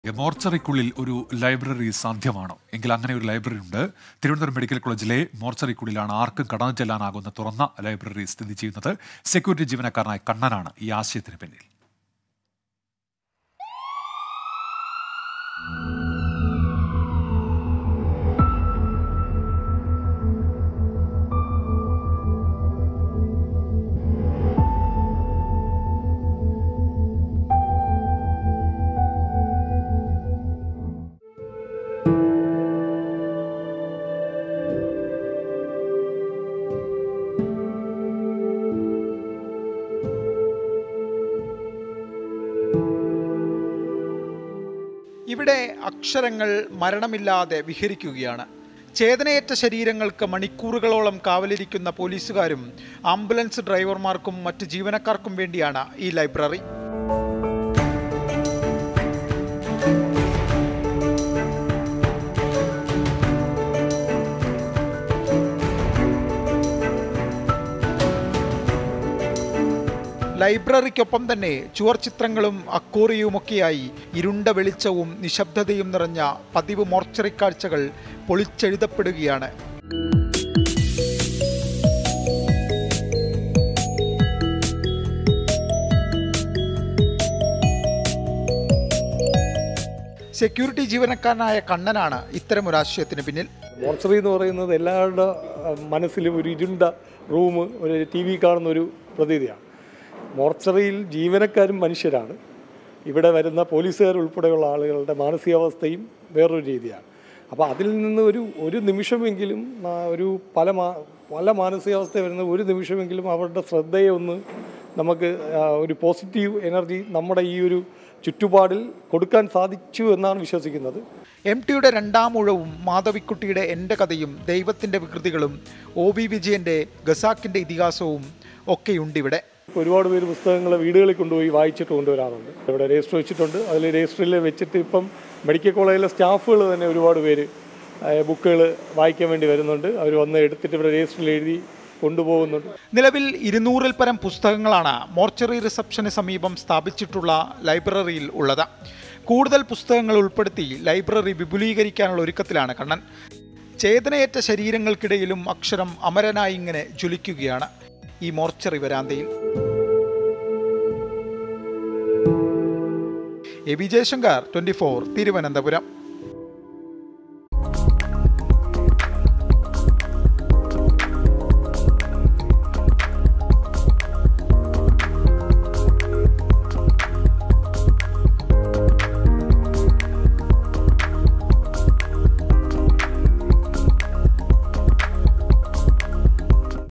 മോർച്ചറിക്കുള്ളിൽ ഒരു ലൈബ്രറി സാധ്യമാണോ എങ്കിൽ അങ്ങനെ ഒരു ലൈബ്രറി ഉണ്ട് തിരുവനന്തപുരം മെഡിക്കൽ കോളേജിലെ മോർച്ചറിക്കുള്ളിലാണ് ആർക്കും കടന്നു ചെല്ലാനാകുന്ന തുറന്ന ലൈബ്രറി സ്ഥിതി ചെയ്യുന്നത് സെക്യൂരിറ്റി ജീവനക്കാരനായ കണ്ണനാണ് ഈ ആശയത്തിന് പിന്നിൽ ഇവിടെ അക്ഷരങ്ങൾ മരണമില്ലാതെ വിഹരിക്കുകയാണ് ചേതനയേറ്റ ശരീരങ്ങൾക്ക് മണിക്കൂറുകളോളം കാവലിരിക്കുന്ന പോലീസുകാരും ആംബുലൻസ് ഡ്രൈവർമാർക്കും മറ്റ് ജീവനക്കാർക്കും വേണ്ടിയാണ് ഈ ലൈബ്രറി ലൈബ്രറിക്കൊപ്പം തന്നെ ചുവർ ചിത്രങ്ങളും അക്കോറിയുമൊക്കെയായി ഇരുണ്ട വെളിച്ചവും നിശബ്ദതയും നിറഞ്ഞ പതിവ് മോർച്ചറി കാഴ്ചകൾ പൊളിച്ചെഴുതപ്പെടുകയാണ് സെക്യൂരിറ്റി ജീവനക്കാരനായ കണ്ണനാണ് ഇത്തരമൊരാശയത്തിന് പിന്നിൽ മോർച്ചറി എന്ന് പറയുന്നത് എല്ലാവരുടെ അഹ്, മനസ്സിലും ഒരു ഇരുണ്ട റൂം ഒരു ടി വി കാണുന്ന ഒരു പ്രതീതിയാണ് മോർച്ചറിയിൽ ജീവനക്കാരും മനുഷ്യരാണ് ഇവിടെ വരുന്ന പോലീസുകാർ ഉൾപ്പെടെയുള്ള ആളുകളുടെ മാനസികാവസ്ഥയും വേറൊരു രീതിയാണ് അപ്പോൾ അതിൽ നിന്ന് ഒരു ഒരു നിമിഷമെങ്കിലും ആ, ഒരു പല മാ പല മാനസികാവസ്ഥ വരുന്ന ഒരു നിമിഷമെങ്കിലും അവരുടെ ശ്രദ്ധയെ ഒന്ന് നമുക്ക് ആ, ഒരു പോസിറ്റീവ് എനർജി നമ്മുടെ ഈ ഒരു ചുറ്റുപാടിൽ കൊടുക്കാൻ സാധിച്ചു എന്നാണ് വിശ്വസിക്കുന്നത് എം ടിയുടെ രണ്ടാം ഊഴവും മാധവിക്കുട്ടിയുടെ എൻ്റെ കഥയും ദൈവത്തിൻ്റെ വികൃതികളും ഒ വി വിജയൻ്റെ ഗസാക്കിൻ്റെ ഇതിഹാസവും ഒക്കെയുണ്ടിവിടെ ഒരുപാട് പേര് പുസ്തകങ്ങൾ വീടുകളിൽ കൊണ്ടുപോയി വായിച്ചിട്ട് കൊണ്ടുവരാറുണ്ട് ഇവിടെ രജിസ്റ്റർ വെച്ചിട്ടുണ്ട് അതിൽ രജിസ്റ്ററിൽ വെച്ചിട്ട് ഇപ്പം മെഡിക്കൽ കോളേജിലെ സ്റ്റാഫുകൾ തന്നെ ഒരുപാട് പേര് ബുക്കുകൾ വായിക്കാൻ വേണ്ടി വരുന്നുണ്ട് അവർ വന്ന് എടുത്തിട്ട് ഇവിടെ രജിസ്റ്ററിൽ എഴുതി കൊണ്ടുപോകുന്നുണ്ട് നിലവിൽ ഇരുന്നൂറിൽ പരം പുസ്തകങ്ങളാണ് മോർച്ചറി റിസപ്ഷന് സമീപം സ്ഥാപിച്ചിട്ടുള്ള ലൈബ്രറിയിൽ ഉള്ളത് കൂടുതൽ പുസ്തകങ്ങൾ ഉൾപ്പെടുത്തി ലൈബ്രറി വിപുലീകരിക്കാനുള്ള ഒരുക്കത്തിലാണ് കണ്ണൻ ചേതനയേറ്റ ശരീരങ്ങൾക്കിടയിലും അക്ഷരം അമരനായി ഇങ്ങനെ ജ്വലിക്കുകയാണ് ഈ മോർച്ചറി വരാന്തയിൽ A V Jayasankar twenty four Thiruvananthapuram